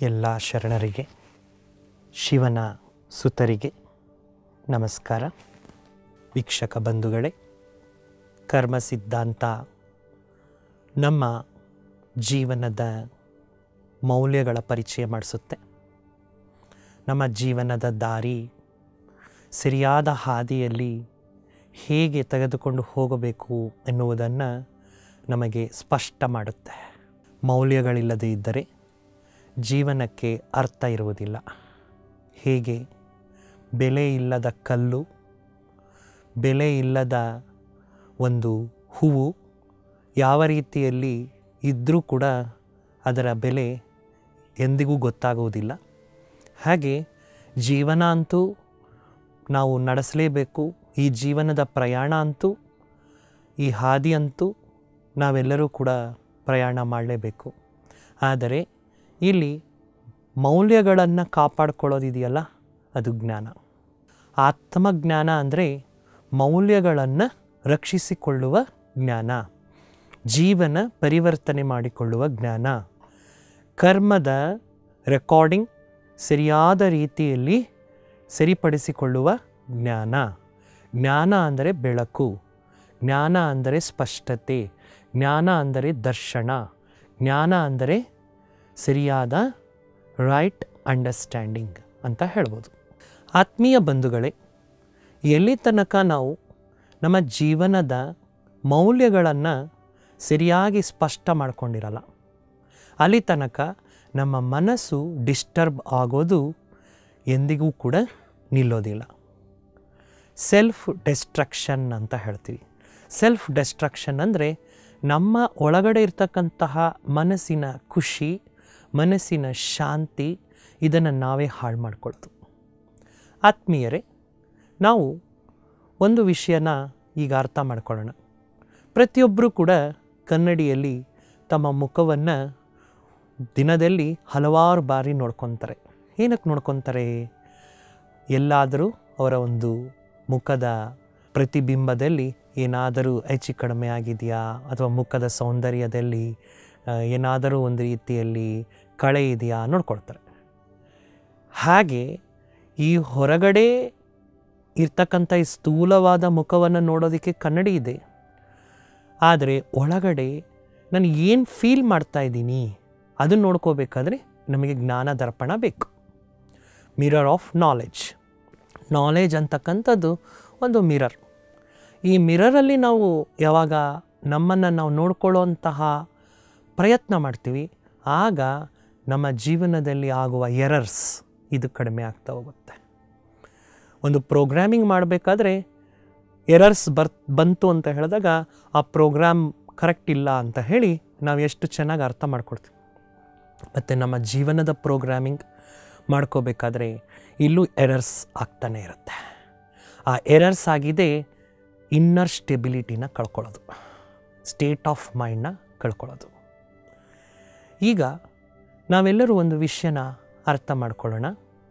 ಎಲ್ಲ ಶರಣರಿಗೆ ಶಿವನ ಸುತರಿಗೆ ನಮಸ್ಕಾರ ವೀಕ್ಷಕ ಬಂಧುಗಳೇ ಕರ್ಮ ಸಿದ್ಧಾಂತ ನಮ್ಮ ಜೀವನದ ಮೌಲ್ಯಗಳ ಪರಿಚಯ ಮಾಡಿಸುತ್ತೆ ನಮ್ಮ ಜೀವನದ ದಾರಿ ಸರಿಯಾದ ಹಾದಿಯಲ್ಲಿ ಹೇಗೆ ತೆಗೆದುಕೊಂಡು ಹೋಗಬೇಕು ಎನ್ನುವುದನ್ನು ನಮಗೆ ಸ್ಪಷ್ಟ ಮಾಡುತ್ತೆ ಮೌಲ್ಯಗಳಿಲ್ಲದೆ ಇದ್ದರೆ ಜೀವನಕ್ಕೆ ಅರ್ಥ ಇರುವುದಿಲ್ಲ ಹೇಗೆ ಬೆಲೆ ಇಲ್ಲದ ಕಲ್ಲು ಬೆಲೆ ಇಲ್ಲದ ಒಂದು ಹೂವು ಯಾವ ರೀತಿಯಲ್ಲಿ ಇದ್ದರೂ ಕೂಡ ಅದರ ಬೆಲೆ ಎಂದಿಗೂ ಗೊತ್ತಾಗುವುದಿಲ್ಲ ಹಾಗೆ ಜೀವನ ಅಂತೂ ನಾವು ನಡೆಸಲೇಬೇಕು ಈ ಜೀವನದ ಪ್ರಯಾಣ ಅಂತೂ ಈ ಹಾದಿ ಅಂತೂ ನಾವೆಲ್ಲರೂ ಕೂಡ ಪ್ರಯಾಣ ಮಾಡಲೇಬೇಕು ಆದರೆ ಇಲ್ಲಿ ಮೌಲ್ಯಗಳನ್ನು ಕಾಪಾಡ್ಕೊಳ್ಳೋದಿದೆಯಲ್ಲ ಅದು ಜ್ಞಾನ ಆತ್ಮಜ್ಞಾನ ಅಂದರೆ ಮೌಲ್ಯಗಳನ್ನು ರಕ್ಷಿಸಿಕೊಳ್ಳುವ ಜ್ಞಾನ ಜೀವನ ಪರಿವರ್ತನೆ ಮಾಡಿಕೊಳ್ಳುವ ಜ್ಞಾನ ಕರ್ಮದ ರೆಕಾರ್ಡಿಂಗ್ ಸರಿಯಾದ ರೀತಿಯಲ್ಲಿ ಸರಿಪಡಿಸಿಕೊಳ್ಳುವ ಜ್ಞಾನ ಜ್ಞಾನ ಅಂದರೆ ಬೆಳಕು ಜ್ಞಾನ ಅಂದರೆ ಸ್ಪಷ್ಟತೆ ಜ್ಞಾನ ಅಂದರೆ ದರ್ಶನ ಜ್ಞಾನ ಅಂದರೆ ಸರಿಯಾದ ರೈಟ್ ಅಂಡರ್ಸ್ಟ್ಯಾಂಡಿಂಗ್ ಅಂತ ಹೇಳ್ಬೋದು ಆತ್ಮೀಯ ಬಂಧುಗಳೇ ಎಲ್ಲಿ ತನಕ ನಾವು ನಮ್ಮ ಜೀವನದ ಮೌಲ್ಯಗಳನ್ನು ಸರಿಯಾಗಿ ಸ್ಪಷ್ಟ ಮಾಡ್ಕೊಂಡಿರಲ್ಲ ಅಲ್ಲಿ ತನಕ ನಮ್ಮ ಮನಸ್ಸು ಡಿಸ್ಟರ್ಬ್ ಆಗೋದು ಎಂದಿಗೂ ಕೂಡ ನಿಲ್ಲೋದಿಲ್ಲ ಸೆಲ್ಫ್ ಡೆಸ್ಟ್ರಕ್ಷನ್ ಅಂತ ಹೇಳ್ತೀವಿ ಸೆಲ್ಫ್ ಡೆಸ್ಟ್ರಕ್ಷನ್ ಅಂದರೆ ನಮ್ಮ ಒಳಗಡೆ ಇರ್ತಕ್ಕಂತಹ ಮನಸ್ಸಿನ ಖುಷಿ ಮನಸ್ಸಿನ ಶಾಂತಿ ಇದನ್ನು ನಾವೇ ಹಾಳು ಮಾಡ್ಕೊಳ್ಳೋದು ಆತ್ಮೀಯರೇ ನಾವು ಒಂದು ವಿಷಯನ ಈಗ ಅರ್ಥ ಮಾಡ್ಕೊಳ್ಳೋಣ ಪ್ರತಿಯೊಬ್ಬರೂ ಕೂಡ ಕನ್ನಡಿಯಲ್ಲಿ ತಮ್ಮ ಮುಖವನ್ನು ದಿನದಲ್ಲಿ ಹಲವಾರು ಬಾರಿ ನೋಡ್ಕೊತಾರೆ ಏನಕ್ಕೆ ನೋಡ್ಕೊತಾರೆ ಎಲ್ಲಾದರೂ ಅವರ ಒಂದು ಮುಖದ ಪ್ರತಿಬಿಂಬದಲ್ಲಿ ಏನಾದರೂ ಹೆಚ್ಚು ಕಡಿಮೆ ಆಗಿದೆಯಾ ಅಥವಾ ಮುಖದ ಸೌಂದರ್ಯದಲ್ಲಿ ಆ, ಏನಾದರೂ ಒಂದು ರೀತಿಯಲ್ಲಿ ಕಳೆ ಇದೆಯಾ ನೋಡ್ಕೊಳ್ತಾರೆ ಹಾಗೆ ಈ ಹೊರಗಡೆ ಇರ್ತಕ್ಕಂಥ ಈ ಸ್ಥೂಲವಾದ ಮುಖವನ್ನು ನೋಡೋದಕ್ಕೆ ಕನ್ನಡಿ ಇದೆ ಆದರೆ ಒಳಗಡೆ ನಾನು ಏನು ಫೀಲ್ ಮಾಡ್ತಾ ಇದ್ದೀನಿ ಅದನ್ನು ನೋಡ್ಕೋಬೇಕಾದ್ರೆ ನಮಗೆ ಜ್ಞಾನ ದರ್ಪಣ ಬೇಕು ಮಿರರ್ ಆಫ್ ನಾಲೆಡ್ಜ್ ನಾಲೆಜ್ ಅಂತಕ್ಕಂಥದ್ದು ಒಂದು ಮಿರರ್ ಈ ಮಿರರಲ್ಲಿ ನಾವು ಯಾವಾಗ ನಮ್ಮನ್ನು ನಾವು ನೋಡ್ಕೊಳ್ಳೋಂತಹ ಪ್ರಯತ್ನ ಮಾಡ್ತೀವಿ ಆಗ ನಮ್ಮ ಜೀವನದಲ್ಲಿ ಆಗುವ ಎರರ್ಸ್ ಇದು ಕಡಿಮೆ ಆಗ್ತಾ ಹೋಗುತ್ತೆ ಒಂದು ಪ್ರೋಗ್ರಾಮಿಂಗ್ ಮಾಡಬೇಕಾದ್ರೆ ಎರರ್ಸ್ ಬರ್ ಬಂತು ಅಂತ ಹೇಳಿದಾಗ ಆ ಪ್ರೋಗ್ರಾಮ್ ಕರೆಕ್ಟ್ ಇಲ್ಲ ಅಂತ ಹೇಳಿ ನಾವು ಎಷ್ಟು ಚೆನ್ನಾಗಿ ಅರ್ಥ ಮಾಡ್ಕೊಡ್ತೀವಿ ಮತ್ತು ನಮ್ಮ ಜೀವನದ ಪ್ರೋಗ್ರಾಮಿಂಗ್ ಮಾಡ್ಕೋಬೇಕಾದ್ರೆ ಇಲ್ಲೂ ಎರರ್ಸ್ ಆಗ್ತಾನೆ ಇರುತ್ತೆ ಆ ಎರರ್ಸ್ ಆಗಿದೆ ಇನ್ನರ್ ಸ್ಟೆಬಿಲಿಟಿನ ಕಳ್ಕೊಳ್ಳೋದು ಸ್ಟೇಟ್ ಆಫ್ ಮೈಂಡ್ನ ಕಳ್ಕೊಳ್ಳೋದು ಈಗ ನಾವೆಲ್ಲರೂ ಒಂದು ವಿಷಯನ ಅರ್ಥ ಮಾಡ್ಕೊಳ್ಳೋಣ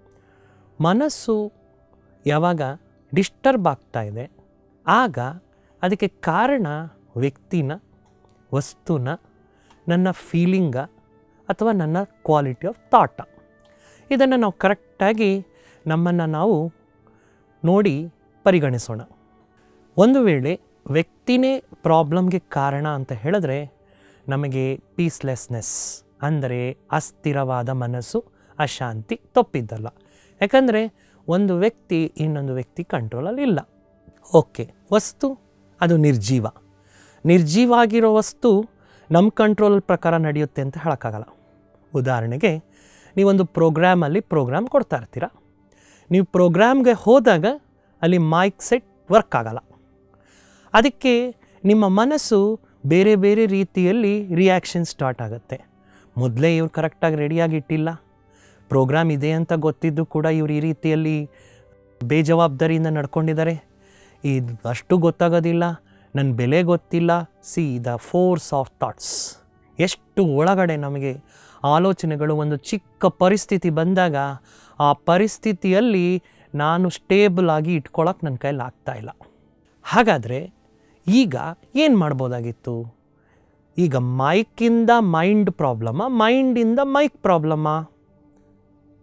ಮನಸ್ಸು ಯಾವಾಗ ಡಿಸ್ಟರ್ಬ್ ಆಗ್ತಾ ಇದೆ ಆಗ ಅದಕ್ಕೆ ಕಾರಣ ವ್ಯಕ್ತಿನ ವಸ್ತುನ ನನ್ನ ಫೀಲಿಂಗ ಅಥವಾ ನನ್ನ ಕ್ವಾಲಿಟಿ ಆಫ್ ಥಾಟ ಇದನ್ನು ನಾವು ಕರೆಕ್ಟಾಗಿ ನಮ್ಮನ್ನು ನಾವು ನೋಡಿ ಪರಿಗಣಿಸೋಣ ಒಂದು ವೇಳೆ ವ್ಯಕ್ತಿನೇ ಪ್ರಾಬ್ಲಮ್ಗೆ ಕಾರಣ ಅಂತ ಹೇಳಿದ್ರೆ ನಮಗೆ ಪೀಸ್ಲೆಸ್ನೆಸ್ ಅಂದರೆ ಅಸ್ಥಿರವಾದ ಮನಸ್ಸು ಅಶಾಂತಿ ತಪ್ಪಿದ್ದಲ್ಲ ಯಾಕಂದರೆ ಒಂದು ವ್ಯಕ್ತಿ ಇನ್ನೊಂದು ವ್ಯಕ್ತಿ ಕಂಟ್ರೋಲಲ್ಲಿ ಇಲ್ಲ ಓಕೆ ವಸ್ತು ಅದು ನಿರ್ಜೀವ ನಿರ್ಜೀವ ಆಗಿರೋ ವಸ್ತು ನಮ್ಮ ಕಂಟ್ರೋಲ್ ಪ್ರಕಾರ ನಡೆಯುತ್ತೆ ಅಂತ ಹೇಳೋಕ್ಕಾಗಲ್ಲ ಉದಾಹರಣೆಗೆ ನೀವೊಂದು ಪ್ರೋಗ್ರಾಮಲ್ಲಿ ಪ್ರೋಗ್ರಾಮ್ ಕೊಡ್ತಾ ಇರ್ತೀರ ನೀವು ಪ್ರೋಗ್ರಾಮ್ಗೆ ಹೋದಾಗ ಅಲ್ಲಿ ಮೈಕ್ ಸೆಟ್ ವರ್ಕ್ ಆಗಲ್ಲ ಅದಕ್ಕೆ ನಿಮ್ಮ ಮನಸ್ಸು ಬೇರೆ ಬೇರೆ ರೀತಿಯಲ್ಲಿ ರಿಯಾಕ್ಷನ್ ಸ್ಟಾರ್ಟ್ ಆಗುತ್ತೆ ಮೊದಲೇ ಇವ್ರು ಕರೆಕ್ಟಾಗಿ ರೆಡಿಯಾಗಿ ಇಟ್ಟಿಲ್ಲ ಪ್ರೋಗ್ರಾಮ್ ಇದೆ ಅಂತ ಗೊತ್ತಿದ್ದು ಕೂಡ ಇವ್ರು ಈ ರೀತಿಯಲ್ಲಿ ಬೇಜವಾಬ್ದಾರಿಯಿಂದ ನಡ್ಕೊಂಡಿದ್ದಾರೆ ಇದು ಅಷ್ಟು ಗೊತ್ತಾಗೋದಿಲ್ಲ ನನ್ನ ಬೆಲೆ ಗೊತ್ತಿಲ್ಲ see the force of thoughts ಎಷ್ಟು ಒಳಗಡೆ ನಮಗೆ ಆಲೋಚನೆಗಳು ಒಂದು ಚಿಕ್ಕ ಪರಿಸ್ಥಿತಿ ಬಂದಾಗ ಆ ಪರಿಸ್ಥಿತಿಯಲ್ಲಿ ನಾನು ಸ್ಟೇಬಲ್ ಆಗಿ ಇಟ್ಕೊಳ್ಳೋಕೆ ನನ್ನ ಕೈಲಿ ಆಗ್ತಾ ಇಲ್ಲ ಹಾಗಾದರೆ ಈಗ ಏನು ಮಾಡ್ಬೋದಾಗಿತ್ತು ಈಗ ಮೈಕಿಂದ ಮೈಂಡ್ ಪ್ರಾಬ್ಲಮ ಮೈಂಡಿಂದ ಮೈಕ್ ಪ್ರಾಬ್ಲಮಾ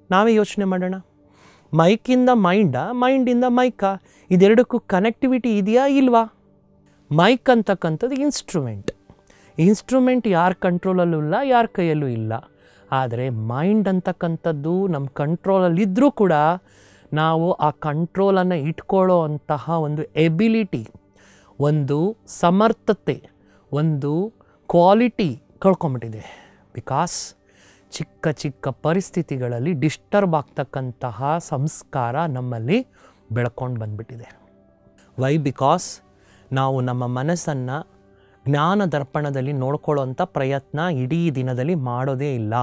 ನಾವೇ ಯೋಚನೆ ಮಾಡೋಣ ಮೈಕಿಂದ ಮೈಂಡ ಮೈಂಡಿಂದ ಮೈಕ ಇದೆರಡಕ್ಕೂ ಕನೆಕ್ಟಿವಿಟಿ ಇದೆಯಾ ಇಲ್ವಾ ಮೈಕ್ ಅಂತಕ್ಕಂಥದ್ದು ಇನ್ಸ್ಟ್ರೂಮೆಂಟ್ ಇನ್ಸ್ಟ್ರೂಮೆಂಟ್ ಯಾರ ಕಂಟ್ರೋಲಲ್ಲೂ ಇಲ್ಲ ಯಾರ ಕೈಯಲ್ಲೂ ಇಲ್ಲ ಆದರೆ ಮೈಂಡ್ ಅಂತಕ್ಕಂಥದ್ದು ನಮ್ಮ ಕಂಟ್ರೋಲಲ್ಲಿದ್ದರೂ ಕೂಡ ನಾವು ಆ ಕಂಟ್ರೋಲನ್ನು ಇಟ್ಕೊಳ್ಳೋ ಅಂತಹ ಒಂದು ಎಬಿಲಿಟಿ ಒಂದು ಸಮರ್ಥತೆ ಒಂದು ಕ್ವಾಲಿಟಿ ಕಳ್ಕೊಂಬಿಟ್ಟಿದೆ ಬಿಕಾಸ್ ಚಿಕ್ಕ ಚಿಕ್ಕ ಪರಿಸ್ಥಿತಿಗಳಲ್ಲಿ ಡಿಸ್ಟರ್ಬ್ ಆಗ್ತಕ್ಕಂತಹ ಸಂಸ್ಕಾರ ನಮ್ಮಲ್ಲಿ ಬೆಳ್ಕೊಂಡು ಬಂದ್ಬಿಟ್ಟಿದೆ ವೈ ಬಿಕಾಸ್ ನಾವು ನಮ್ಮ ಮನಸ್ಸನ್ನು ಜ್ಞಾನ ದರ್ಪಣದಲ್ಲಿ ನೋಡ್ಕೊಳ್ಳೋಂಥ ಪ್ರಯತ್ನ ಇಡೀ ದಿನದಲ್ಲಿ ಮಾಡೋದೇ ಇಲ್ಲ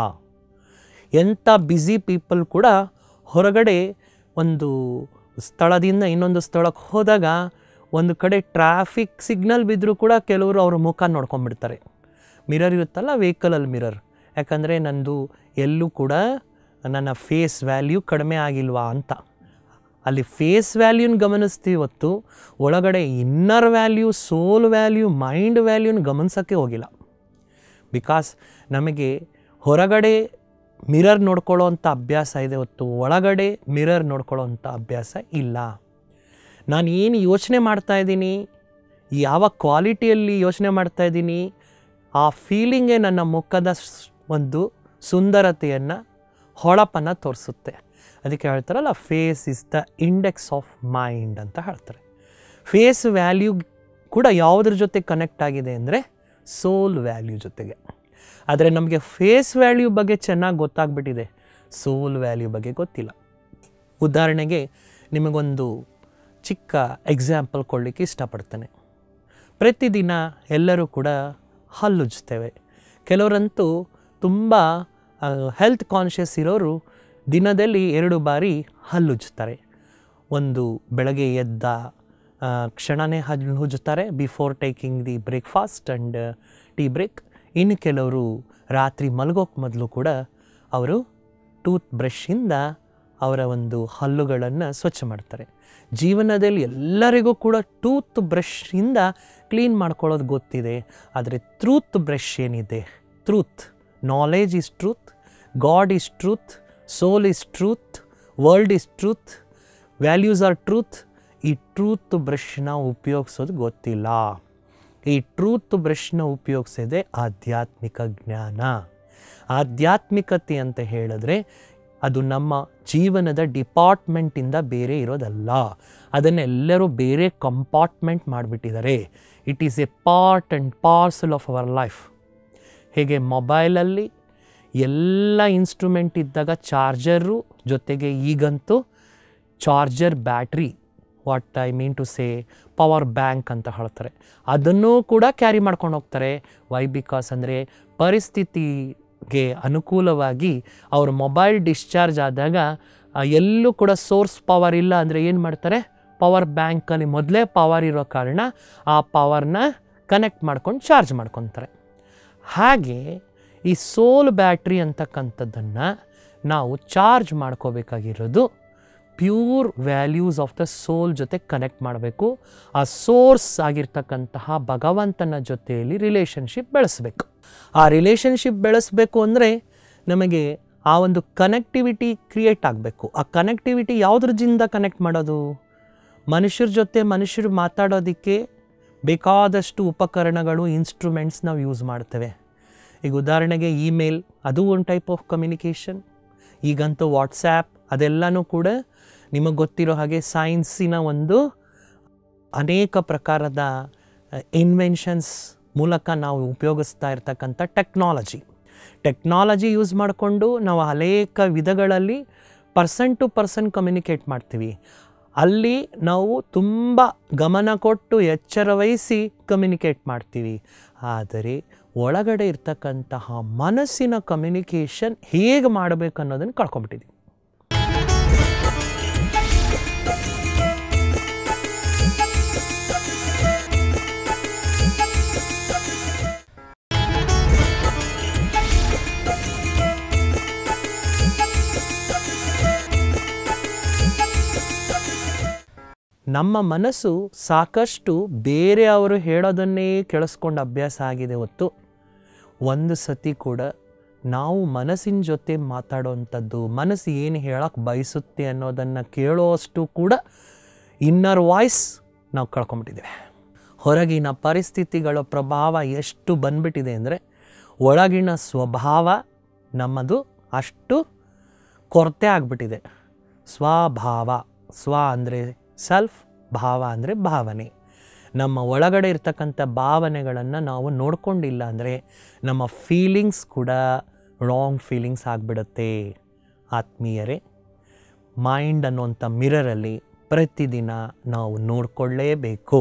ಎಂಥ ಬ್ಯುಸಿ ಪೀಪಲ್ ಕೂಡ ಹೊರಗಡೆ ಒಂದು ಸ್ಥಳದಿಂದ ಇನ್ನೊಂದು ಸ್ಥಳಕ್ಕೆ ಹೋದಾಗ ಒಂದು ಕಡೆ ಟ್ರಾಫಿಕ್ ಸಿಗ್ನಲ್ ಬಿದ್ದರೂ ಕೂಡ ಕೆಲವರು ಅವ್ರ ಮುಖ ನೋಡ್ಕೊಂಡ್ಬಿಡ್ತಾರೆ ಮಿರರ್ ಇರುತ್ತಲ್ಲ ವೆಹಿಕಲಲ್ಲಿ ಮಿರರ್ ಯಾಕಂದರೆ ನಂದು ಎಲ್ಲೂ ಕೂಡ ನನ್ನ ಫೇಸ್ ವ್ಯಾಲ್ಯೂ ಕಡಿಮೆ ಆಗಿಲ್ವಾ ಅಂತ ಅಲ್ಲಿ ಫೇಸ್ ವ್ಯಾಲ್ಯೂನ ಗಮನಿಸ್ತೀವಿ ಹೊತ್ತು ಒಳಗಡೆ inner value soul value mind ವ್ಯಾಲ್ಯೂನ ಗಮನಿಸೋಕ್ಕೆ ಹೋಗಿಲ್ಲ ಬಿಕಾಸ್ ನಮಗೆ ಹೊರಗಡೆ ಮಿರರ್ ನೋಡ್ಕೊಳ್ಳೋ ಅಂಥ ಅಭ್ಯಾಸ ಇದೆ ಹೊತ್ತು ಒಳಗಡೆ ಮಿರರ್ ನೋಡ್ಕೊಳ್ಳೋ ಅಂಥ ಅಭ್ಯಾಸ ಇಲ್ಲ ನಾನು ಏನು ಯೋಚನೆ ಮಾಡ್ತಾ ಇದ್ದೀನಿ ಯಾವ ಕ್ವಾಲಿಟಿಯಲ್ಲಿ ಯೋಚನೆ ಮಾಡ್ತಾ ಇದ್ದೀನಿ ಆ ಫೀಲಿಂಗೇ ನನ್ನ ಮುಖದ ಸ್- ಒಂದು ಸುಂದರತೆಯನ್ನು ಹೊಳಪನ್ನು ತೋರಿಸುತ್ತೆ ಅದಕ್ಕೆ ಹೇಳ್ತಾರಲ್ಲ face is the index of mind ಅಂತ ಹೇಳ್ತಾರೆ ಫೇಸ್ ವ್ಯಾಲ್ಯೂ ಕೂಡ ಯಾವುದ್ರ ಜೊತೆ ಕನೆಕ್ಟ್ ಆಗಿದೆ ಅಂದರೆ ಸೋಲ್ ವ್ಯಾಲ್ಯೂ ಜೊತೆಗೆ ಆದರೆ ನಮಗೆ ಫೇಸ್ ವ್ಯಾಲ್ಯೂ ಬಗ್ಗೆ ಚೆನ್ನಾಗಿ ಗೊತ್ತಾಗ್ಬಿಟ್ಟಿದೆ ಸೋಲ್ ವ್ಯಾಲ್ಯೂ ಬಗ್ಗೆ ಗೊತ್ತಿಲ್ಲ ಉದಾಹರಣೆಗೆ ನಿಮಗೊಂದು ಚಿಕ್ಕ ಎಕ್ಸಾಂಪಲ್ ಕೊಡಲಿಕ್ಕೆ ಇಷ್ಟಪಡ್ತೇನೆ ಪ್ರತಿದಿನ ಎಲ್ಲರೂ ಕೂಡ ಹಲ್ಲುಜ್ತೇವೆ ಕೆಲವರಂತೂ ತುಂಬ ಹೆಲ್ತ್ ಕಾನ್ಷಿಯಸ್ ಇರೋರು ದಿನದಲ್ಲಿ ಎರಡು ಬಾರಿ ಹಲ್ಲುಜ್ತಾರೆ ಒಂದು ಬೆಳಗ್ಗೆ ಎದ್ದ ಆ, ಕ್ಷಣನೇ ಹಲ್ಲು ಉಜ್ತಾರೆ before taking the breakfast and tea break ಇನ್ನು ಕೆಲವರು ರಾತ್ರಿ ಮಲಗೋಕ್ಕೆ ಮೊದಲು ಕೂಡ ಅವರು ಟೂತ್ ಬ್ರಷಿಂದ ಅವರ ಒಂದು ಹಲ್ಲುಗಳನ್ನು ಸ್ವಚ್ಛ ಮಾಡ್ತಾರೆ ಜೀವನದಲ್ಲಿ ಎಲ್ಲರಿಗೂ ಕೂಡ ಟೂತ್ ಬ್ರಷಿಂದ ಕ್ಲೀನ್ ಮಾಡ್ಕೊಳ್ಳೋದು ಗೊತ್ತಿದೆ ಆದರೆ ಟ್ರೂತ್ ಬ್ರಷ್ ಏನಿದೆ truth knowledge is truth God is truth soul is truth world is truth values are truth ಈ ಟ್ರೂತ್ ಬ್ರಷ್ನ ಉಪಯೋಗಿಸೋದು ಗೊತ್ತಿಲ್ಲ ಈ ಟ್ರೂತ್ ಬ್ರಷ್ನ ಉಪಯೋಗಿಸೋದೇ ಆಧ್ಯಾತ್ಮಿಕ ಜ್ಞಾನ ಆಧ್ಯಾತ್ಮಿಕತೆ ಅಂತ ಹೇಳಿದ್ರೆ ಅದು ನಮ್ಮ ಜೀವನದ ಡಿಪಾರ್ಟ್ಮೆಂಟಿಂದ ಬೇರೆ ಇರೋದಲ್ಲ ಅದನ್ನೆಲ್ಲರೂ ಬೇರೆ ಕಂಪಾರ್ಟ್ಮೆಂಟ್ ಮಾಡಿಬಿಟ್ಟಿದ್ದಾರೆ it is a part and parcel of our life ಹೇಗೆ ಮೊಬೈಲಲ್ಲಿ ಎಲ್ಲ ಇನ್ಸ್ಟ್ರೂಮೆಂಟ್ ಇದ್ದಾಗ ಚಾರ್ಜರು ಜೊತೆಗೆ ಈಗಂತೂ charger battery what I mean to say power bank ಅಂತ ಹೇಳ್ತಾರೆ ಅದನ್ನೂ ಕೂಡ ಕ್ಯಾರಿ ಮಾಡ್ಕೊಂಡು ಹೋಗ್ತಾರೆ ವೈ ಬಿಕಾಸ್ ಅಂದರೆ ಪರಿಸ್ಥಿತಿಗೆ ಅನುಕೂಲವಾಗಿ ಅವ್ರ ಮೊಬೈಲ್ ಡಿಸ್ಚಾರ್ಜ್ ಆದಾಗ ಆ, ಎಲ್ಲೂ ಕೂಡ ಸೋರ್ಸ್ ಪವರ್ ಇಲ್ಲ ಅಂದರೆ ಏನು ಮಾಡ್ತಾರೆ ಪವರ್ ಬ್ಯಾಂಕಲ್ಲಿ ಮೊದಲೇ ಪವರ್ ಇರೋ ಕಾರಣ ಆ ಪವರ್ನ ಕನೆಕ್ಟ್ ಮಾಡ್ಕೊಂಡು ಚಾರ್ಜ್ ಮಾಡ್ಕೊತಾರೆ ಹಾಗೆ ಈ ಸೋಲ್ ಬ್ಯಾಟ್ರಿ ಅಂತಕ್ಕಂಥದ್ದನ್ನು ನಾವು ಚಾರ್ಜ್ ಮಾಡ್ಕೋಬೇಕಾಗಿರೋದು pure values of the soul ಜೊತೆ ಕನೆಕ್ಟ್ ಮಾಡಬೇಕು ಆ ಸೋರ್ಸ್ ಆಗಿರ್ತಕ್ಕಂತಹ ಭಗವಂತನ ಜೊತೆಯಲ್ಲಿ ರಿಲೇಷನ್ಶಿಪ್ ಬೆಳೆಸಬೇಕು ಆ ರಿಲೇಷನ್ಶಿಪ್ ಬೆಳೆಸಬೇಕು ಅಂದರೆ ನಮಗೆ ಆ ಒಂದು ಕನೆಕ್ಟಿವಿಟಿ ಕ್ರಿಯೇಟ್ ಆಗಬೇಕು ಆ ಕನೆಕ್ಟಿವಿಟಿ ಯಾವುದ್ರದಿಂದ ಕನೆಕ್ಟ್ ಮಾಡೋದು ಮನುಷ್ಯರ ಜೊತೆ ಮನುಷ್ಯರು ಮಾತಾಡೋದಕ್ಕೆ ಬೇಕಾದಷ್ಟು ಉಪಕರಣಗಳು ಇನ್ಸ್ಟ್ರೂಮೆಂಟ್ಸ್ ನಾವು ಯೂಸ್ ಮಾಡ್ತೇವೆ ಈಗ ಉದಾಹರಣೆಗೆ ಇಮೇಲ್ ಅದು ಒಂದು ಟೈಪ್ ಆಫ್ ಕಮ್ಯುನಿಕೇಷನ್ ಈಗಂತೂ ವಾಟ್ಸ್ಯಾಪ್ ಅದೆಲ್ಲನೂ ಕೂಡ ನಿಮಗೆ ಗೊತ್ತಿರೋ ಹಾಗೆ ಸೈನ್ಸಿನ ಒಂದು ಅನೇಕ ಪ್ರಕಾರದ ಇನ್ವೆನ್ಷನ್ಸ್ ಮೂಲಕ ನಾವು ಉಪಯೋಗಿಸ್ತಾ ಇರ್ತಕ್ಕಂಥ ಟೆಕ್ನಾಲಜಿ ಟೆಕ್ನಾಲಜಿ ಯೂಸ್ ಮಾಡಿಕೊಂಡು ನಾವು ಅನೇಕ ವಿಧಗಳಲ್ಲಿ ಪರ್ಸನ್ ಟು ಪರ್ಸನ್ ಕಮ್ಯುನಿಕೇಟ್ ಮಾಡ್ತೀವಿ ಅಲ್ಲಿ ನಾವು ತುಂಬ ಗಮನ ಕೊಟ್ಟು ಎಚ್ಚರ ವಹಿಸಿ ಕಮ್ಯುನಿಕೇಟ್ ಮಾಡ್ತೀವಿ ಆದರೆ ಒಳಗಡೆ ಇರ್ತಕ್ಕಂತಹ ಮನಸ್ಸಿನ ಕಮ್ಯುನಿಕೇಷನ್ ಹೇಗೆ ಮಾಡಬೇಕು ಅನ್ನೋದನ್ನು ಕಳ್ಕೊಂಬಿಟ್ಟಿದ್ದೀವಿ ನಮ್ಮ ಮನಸ್ಸು ಸಾಕಷ್ಟು ಬೇರೆಯವರು ಹೇಳೋದನ್ನೇ ಕೇಳಿಸ್ಕೊಂಡು ಅಭ್ಯಾಸ ಆಗಿದೆ ಹೊತ್ತು ಒಂದು ಸತಿ ಕೂಡ ನಾವು ಮನಸ್ಸಿನ ಜೊತೆ ಮಾತಾಡೋವಂಥದ್ದು ಮನಸ್ಸು ಏನು ಹೇಳಕ್ಕೆ ಬಯಸುತ್ತೆ ಅನ್ನೋದನ್ನು ಕೇಳೋಷ್ಟು ಕೂಡ ಇನ್ನರ್ ವಾಯ್ಸ್ ನಾವು ಕಳ್ಕೊಂಬಿಟ್ಟಿದ್ದೇವೆ ಹೊರಗಿನ ಪರಿಸ್ಥಿತಿಗಳ ಪ್ರಭಾವ ಎಷ್ಟು ಬಂದ್ಬಿಟ್ಟಿದೆ ಅಂದರೆ ಒಳಗಿನ ಸ್ವಭಾವ ನಮ್ಮದು ಅಷ್ಟು ಕೊರತೆ ಆಗಿಬಿಟ್ಟಿದೆ ಸ್ವಭಾವ ಸ್ವ ಅಂದರೆ ಸೆಲ್ಫ್ ಭಾವ ಅಂದರೆ ಭಾವನೆ ನಮ್ಮ ಒಳಗಡೆ ಇರ್ತಕ್ಕಂಥ ಭಾವನೆಗಳನ್ನು ನಾವು ನೋಡ್ಕೊಂಡಿಲ್ಲ ಅಂದರೆ ನಮ್ಮ ಫೀಲಿಂಗ್ಸ್ ಕೂಡ ರಾಂಗ್ ಫೀಲಿಂಗ್ಸ್ ಆಗಿಬಿಡುತ್ತೆ ಆತ್ಮೀಯರೇ ಮೈಂಡ್ ಅನ್ನುವಂಥ ಮಿರರಲ್ಲಿ ಪ್ರತಿದಿನ ನಾವು ನೋಡಿಕೊಳ್ಳೇಬೇಕು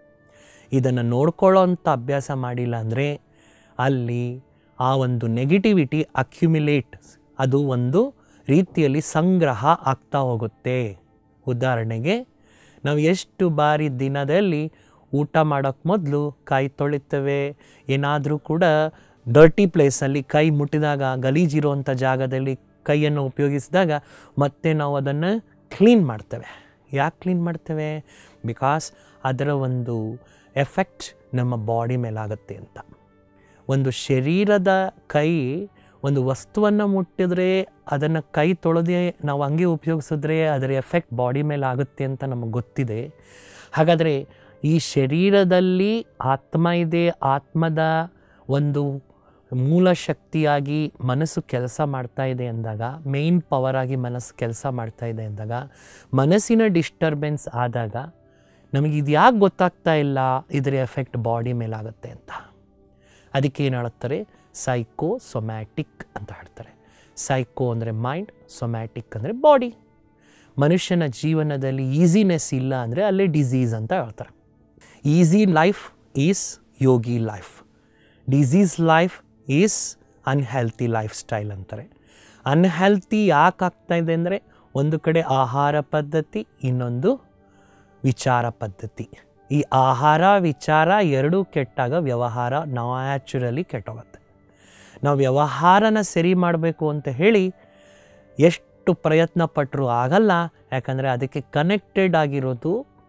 ಇದನ್ನು ನೋಡ್ಕೊಳ್ಳೋಂಥ ಅಭ್ಯಾಸ ಮಾಡಿಲ್ಲ ಅಂದರೆ ಅಲ್ಲಿ ಆ ಒಂದು ನೆಗೆಟಿವಿಟಿ ಅಕ್ಯುಮಿಲೇಟ್ ಅದು ಒಂದು ರೀತಿಯಲ್ಲಿ ಸಂಗ್ರಹ ಆಗ್ತಾ ಹೋಗುತ್ತೆ ಉದಾಹರಣೆಗೆ ನಾವು ಎಷ್ಟು ಬಾರಿ ದಿನದಲ್ಲಿ ಊಟ ಮಾಡೋಕ್ಕೆ ಮೊದಲು ಕೈ ತೊಳಿತೇವೆ ಏನಾದರೂ ಕೂಡ ಡರ್ಟಿ ಪ್ಲೇಸಲ್ಲಿ ಕೈ ಮುಟ್ಟಿದಾಗ ಗಲೀಜಿರುವಂಥ ಜಾಗದಲ್ಲಿ ಕೈಯನ್ನು ಉಪಯೋಗಿಸಿದಾಗ ಮತ್ತೆ ನಾವು ಅದನ್ನು ಕ್ಲೀನ್ ಮಾಡ್ತೇವೆ ಯಾಕೆ ಕ್ಲೀನ್ ಮಾಡ್ತೇವೆ ಬಿಕಾಸ್ ಅದರ ಒಂದು ಎಫೆಕ್ಟ್ ನಮ್ಮ ಬಾಡಿ ಮೇಲಾಗುತ್ತೆ ಅಂತ ಒಂದು ಶರೀರದ ಕೈ ಒಂದು ವಸ್ತುವನ್ನು ಮುಟ್ಟಿದ್ರೆ ಅದನ್ನು ಕೈ ತೊಳೆದೇ ನಾವು ಹಂಗೆ ಉಪಯೋಗಿಸಿದ್ರೆ ಅದರ ಎಫೆಕ್ಟ್ ಬಾಡಿ ಮೇಲೆ ಆಗುತ್ತೆ ಅಂತ ನಮಗೆ ಗೊತ್ತಿದೆ ಹಾಗಾದರೆ ಈ ಶರೀರದಲ್ಲಿ ಆತ್ಮ ಇದೆ ಆತ್ಮದ ಒಂದು ಮೂಲ ಶಕ್ತಿಯಾಗಿ ಮನಸ್ಸು ಕೆಲಸ ಮಾಡ್ತಾ ಇದೆ ಅಂದಾಗ ಮೇಯ್ನ್ ಪವರ್ ಆಗಿ ಮನಸ್ಸು ಕೆಲಸ ಮಾಡ್ತಾ ಇದೆ ಅಂದಾಗ ಮನಸ್ಸಿನ ಡಿಸ್ಟರ್ಬೆನ್ಸ್ ಆದಾಗ ನಮಗೆ ಇದು ಯಾಕೆ ಗೊತ್ತಾಗ್ತಾ ಇಲ್ಲ ಇದರ ಎಫೆಕ್ಟ್ ಬಾಡಿ ಮೇಲಾಗುತ್ತೆ ಅಂತ ಅದಕ್ಕೆ ಏನು ಹೇಳ್ತಾರೆ ಸೈಕೋ ಸೊಮ್ಯಾಟಿಕ್ ಅಂತ ಹೇಳ್ತಾರೆ ಸೈಕೋ ಅಂದರೆ ಮೈಂಡ್ ಸೊಮ್ಯಾಟಿಕ್ ಅಂದರೆ ಬಾಡಿ ಮನುಷ್ಯನ ಜೀವನದಲ್ಲಿ ಈಸಿನೆಸ್ ಇಲ್ಲ ಅಂದರೆ ಅಲ್ಲೇ ಡಿಸೀಸ್ ಅಂತ ಹೇಳ್ತಾರೆ easy life is yogi life disease life is unhealthy life style ಅಂತಾರೆ ಅನ್ಹೆಲ್ತಿ ಯಾಕೆ ಆಗ್ತಾ ಇದೆ ಅಂದರೆ ಒಂದು ಕಡೆ ಆಹಾರ ಪದ್ಧತಿ ಇನ್ನೊಂದು ವಿಚಾರ ಪದ್ಧತಿ ಈ ಆಹಾರ ವಿಚಾರ ಎರಡೂ ಕೆಟ್ಟಾಗ ವ್ಯವಹಾರ ನ್ಯಾಚುರಲಿ ಕೆಟ್ಟೋಗುತ್ತೆ ನಾವು ವ್ಯವಹಾರನ ಸರಿ ಮಾಡಬೇಕು ಅಂತ ಹೇಳಿ ಎಷ್ಟು ಪ್ರಯತ್ನ ಪಟ್ಟರೂ ಆಗಲ್ಲ ಯಾಕಂದರೆ ಅದಕ್ಕೆ ಕನೆಕ್ಟೆಡ್ ಆಗಿರೋದು